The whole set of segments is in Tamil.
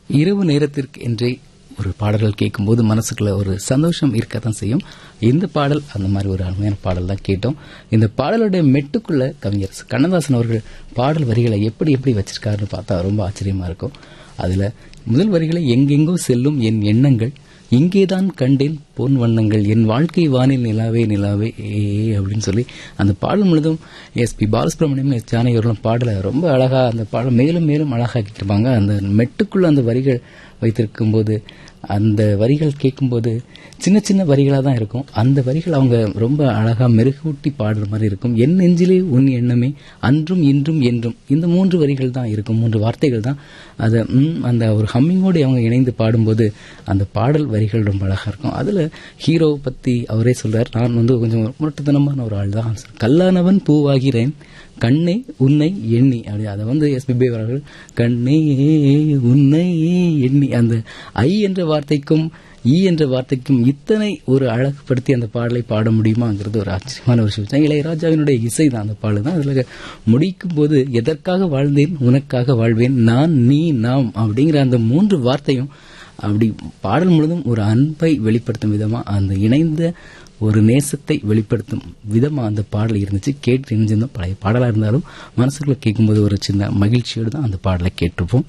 இரவு நேரத்திற்கு என்றே ஒரு பாடல்கள் கேட்கும்போது மனசுக்குள்ள ஒரு சந்தோஷம் இருக்கத்தான் செய்யும் இந்த பாடல் அந்த மாதிரி ஒரு அருமையான பாடல் தான் கேட்டோம் இந்த பாடலுடைய மெட்டுக்குள்ள கவிஞர் கண்ணதாசன் அவர்கள் பாடல் வரிகளை எப்படி எப்படி வச்சிருக்காருன்னு பார்த்தா ரொம்ப ஆச்சரியமா இருக்கும் அதுல முதல் வரிகளை எங்கெங்கோ செல்லும் என் எண்ணங்கள் இங்கேதான் கண்டேன் பொன் வண்ணங்கள் என் வாழ்க்கை வானில் நிலாவே நிலாவே ஏ அப்படின்னு சொல்லி அந்த பாடல் முழுதும் S P Balasubrahmanyam S Janaki அவர்களும் பாடலை ரொம்ப அழகா அந்த பாடல் மேலும் மேலும் அழகாக்கியிருப்பாங்க அந்த மெட்டுக்குள்ள அந்த வரிகள் வைத்திருக்கும் போது அந்த வரிகள் கேட்கும்போது சின்ன சின்ன வரிகளாக தான் இருக்கும் அந்த வரிகள் அவங்க ரொம்ப அழகா மெருகூட்டி பாடுற மாதிரி இருக்கும் என் நெஞ்சிலே உன் எண்ணமே அன்றும் இன்றும் என்றும் இந்த மூன்று வரிகள் தான் இருக்கும் மூன்று வார்த்தைகள் தான் அதை ம், அந்த ஒரு ஹம்மிங்கோடு அவங்க இணைந்து பாடும்போது அந்த பாடல் வரிகள் ரொம்ப அழகா இருக்கும் அதுல ஹீரோவை பத்தி அவரே சொல்றார் நான் வந்து கொஞ்சம் முரட்டுத்தனமான ஒரு ஆள் தான் கல்லானவன் பூவாகிறேன் கண்ணே உன்னை எண்ணி அப்படி அதை வந்து எஸ்பிபி அவர்கள் கண்ணே உன்னை எண்ணி அந்த ஐ என்ற வார்த்தைக்கும் ஈ என்ற வார்த்தைக்கும் இத்தனை ஒரு அழகுபடுத்தி அந்த பாடலை பாட முடியுமாங்கிறது ஒரு ஆச்சரியமான ஒரு விஷயம் இளையராஜாவினுடைய இசை தான் அந்த பாடல் தான் அதுல முடிக்கும் போது எதற்காக வாழ்ந்தேன் உனக்காக வாழ்வேன் நான் நீ நாம் அப்படிங்கிற அந்த மூன்று வார்த்தையும் அப்படி பாடல் முழுதும் ஒரு அன்பை வெளிப்படுத்தும் விதமா அந்த இணைந்த ஒரு நேசத்தை வெளிப்படுத்தும் விதமா அந்த பாடல் இருந்துச்சு கேட்டு இணைஞ்சிருந்தோம் பழைய பாடலா இருந்தாலும் மனசுக்குள்ள கேட்கும்போது ஒரு சின்ன மகிழ்ச்சியோடு தான் அந்த பாடலை கேட்டிருப்போம்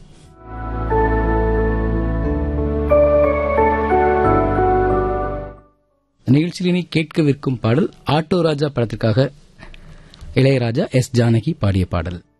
நிகழ்ச்சியில் இனி கேட்கவிருக்கும் பாடல் ஆட்டோ ராஜா படத்திற்காக இளையராஜா எஸ் ஜானகி பாடிய பாடல்